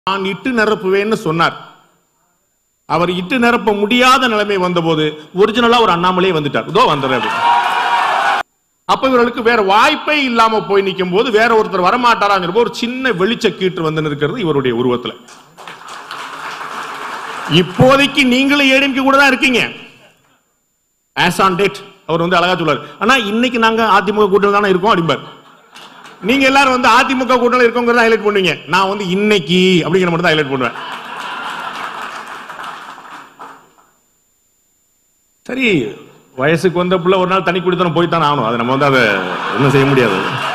நான் இட்டு நிரப்புவேன்னு சொன்னார் அவர் இட்டு நிரப்ப முடியாத நிலைமை வந்தபோது ஒரிஜினலா ஒரு அண்ணாமலே வந்துட்டார் இதோ வந்துடுறாரு அப்ப இவர்களுக்கு வேற வாய்ப்பே இல்லாம போய் நிற்கும் போது வேற ஒருத்தர் வரமாட்டாராங்கிற போது ஒரு சின்ன வெளிச்ச கீற்று வந்து நிற்கிறது இவருடைய உருவத்துல இப்போதைக்கு நீங்களும் ஏடிஎம்கே கூட தான் இருக்கீங்க ஆஸ் ஆன் டேட் அவர் வந்து அழகா சொல்றாரு ஆனா இன்னைக்கு நாங்க அதிமுக கூட்டணி தானே இருக்கோம் அப்படிம்பார் நீங்க எல்லாரும் வந்து அதிமுக கூட்டணி இருக்கோங்கிறத ஹைலைட் பண்ணுவீங்க நான் வந்து இன்னைக்கு அப்படிங்கிற மட்டும் தான் ஹைலைட் பண்ணுவேன் சரி வயசுக்கு வந்த பிள்ளை ஒரு நாள் தனி குடித்தனம் போய் தான் ஆகணும் அதை நம்ம வந்து அதை ஒன்றும் செய்ய முடியாது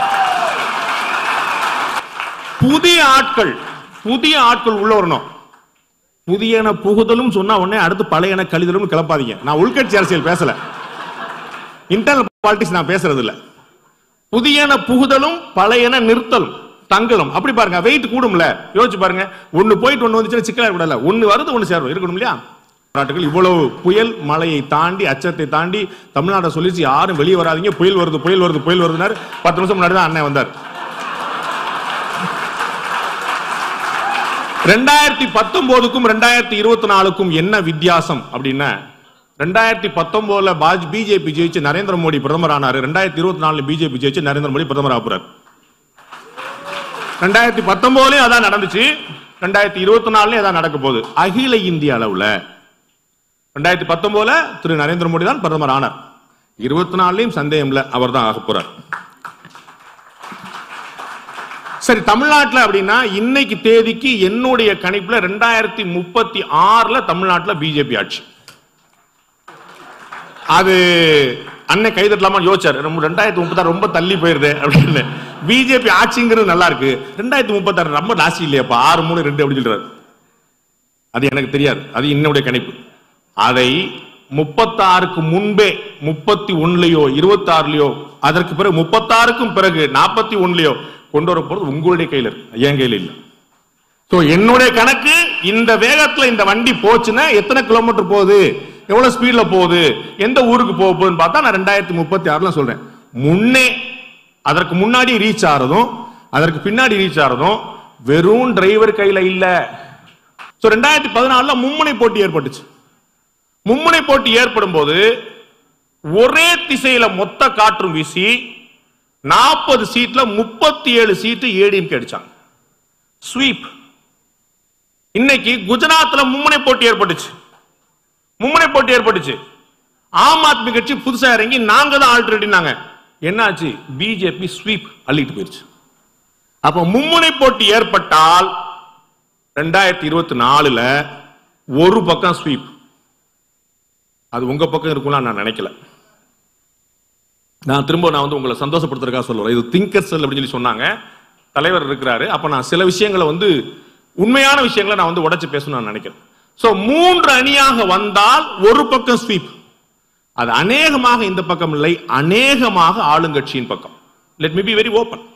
புதிய ஆட்கள் புதிய ஆட்கள் உள்ள வரணும் புதியன புகுதலும் சொன்னா உடனே அடுத்து பழையன கழிதலும் கிளப்பாதீங்க நான் உள்கட்சி அரசியல் பேசல இன்டர்னல் பாலிடிக்ஸ் நான் பேசுறது இல்ல புதியன புகுதலும் பழையன நிறுத்தலும் தங்கலும் அப்படி பாருங்க வெயிட் கூடும்ல யோசிச்சு பாருங்க ஒண்ணு போயிட்டு ஒண்ணு வந்துச்சுன்னா சிக்கலா இருக்கக்கூடாது ஒண்ணு வருது ஒண்ணு சேரும் இருக்கணும் இல்லையா நாட்டுகள் இவ்வளவு புயல் மழையை தாண்டி அச்சத்தை தாண்டி தமிழ்நாட்டை சொல்லிச்சு யாரும் வெளியே வராதீங்க புயல் வருது புயல் வருது புயல் வருதுனாரு பத்து நிமிஷம் முன்னாடி தான் அண்ணன் வந்தார் ரெண்டாயிரத்தி பத்தொன்பதுக்கும் ரெண்டாயிரத்தி இருபத்தி நாலுக்கும் என்ன வித்தியாசம் அப்படின்னா ரெண்டாயிரத்தி பத்தொன்பதுல பாஜ் பிஜேபி ஜெயிச்சு நரேந்திர மோடி பிரதமர் ஆனாரு ரெண்டாயிரத்தி இருபத்தி நாலுல பிஜேபி ஜெயிச்சு நரேந்திர மோடி பிரதமர் ஆகுறாரு ரெண்டாயிரத்தி பத்தொன்பதுலயும் அதான் நடந்துச்சு ரெண்டாயிரத்தி இருபத்தி நாலுலயும் அதான் நடக்க போகுது அகில இந்திய அளவுல ரெண்டாயிரத்தி பத்தொன்பதுல திரு நரேந்திர மோடி தான் பிரதமர் ஆனார் இருபத்தி நாலுலயும் சந்தேகம் இல்ல அவர் தான் ஆக போறார் சரி தமிழ்நாட்டுல அப்படின்னா இன்னைக்கு தேதிக்கு என்னுடைய கணிப்புல ரெண்டாயிரத்தி முப்பத்தி ஆறுல தமிழ்நாட்டுல பிஜேபி ஆட்சி அது அண்ணன் கைதட்டலாமா யோசிச்சாரு நம்ம ரெண்டாயிரத்தி முப்பத்தாறு ரொம்ப தள்ளி போயிருது அப்படின்னு பிஜேபி ஆட்சிங்கிறது நல்லா இருக்கு ரெண்டாயிரத்தி முப்பத்தாறு ரொம்ப ராசி இல்லையாப்பா ஆறு மூணு ரெண்டு அப்படின்னு சொல்றாரு அது எனக்கு தெரியாது அது என்னுடைய கணிப்பு அதை முப்பத்தாறுக்கு முன்பே முப்பத்தி ஒண்ணுலயோ இருபத்தி ஆறுலயோ அதற்கு பிறகு முப்பத்தாறுக்கும் பிறகு நாற்பத்தி ஒண்ணுலயோ கொண்டு வர போறது உங்களுடைய கையில இருக்கு என் கையில இல்ல சோ என்னுடைய கணக்கு இந்த வேகத்துல இந்த வண்டி போச்சுன்னா எத்தனை கிலோமீட்டர் போகுது எவ்வளவு ஸ்பீட்ல போகுது எந்த ஊருக்கு போக போகுதுன்னு பார்த்தா நான் ரெண்டாயிரத்தி முப்பத்தி ஆறுல சொல்றேன் முன்னே அதற்கு முன்னாடி ரீச் ஆறதும் அதற்கு பின்னாடி ரீச் ஆறதும் வெறும் டிரைவர் கையில இல்ல சோ ரெண்டாயிரத்தி பதினாலுல மும்முனை போட்டி ஏற்பட்டுச்சு மும்முனை போட்டி ஏற்படும் போது ஒரே திசையில மொத்த காற்றும் வீசி நாற்பது சீட்ல முப்பத்தி ஏழு சீட்டு ஏடிஎம்கே அடிச்சாங்க ஸ்வீப் இன்னைக்கு குஜராத்ல மும்முனை போட்டி ஏற்பட்டுச்சு மும்முனை போட்டி ஏற்பட்டுச்சு ஆம் ஆத்மி கட்சி புதுசா இறங்கி நாங்க தான் ஆல்ரெடினாங்க என்னாச்சு பிஜேபி ஸ்வீப் அள்ளிட்டு போயிருச்சு அப்ப மும்முனை போட்டி ஏற்பட்டால் ரெண்டாயிரத்தி இருபத்தி நாலுல ஒரு பக்கம் ஸ்வீப் அது உங்க பக்கம் இருக்கும்லாம் நான் நினைக்கல நான் திரும்ப நான் வந்து உங்களை சந்தோஷப்படுத்துறதுக்காக சொல்லுவேன் இது திங்கர் செல் அப்படின்னு சொல்லி சொன்னாங்க தலைவர் இருக்கிறாரு அப்ப நான் சில விஷயங்களை வந்து உண்மையான விஷயங்களை நான் வந்து உடைச்சு பேசணும்னு நான் நினைக்கிறேன் சோ மூன்று அணியாக வந்தால் ஒரு பக்கம் ஸ்வீப் அது அநேகமாக இந்த பக்கம் இல்லை அநேகமாக ஆளுங்கட்சியின் பக்கம் let me be very open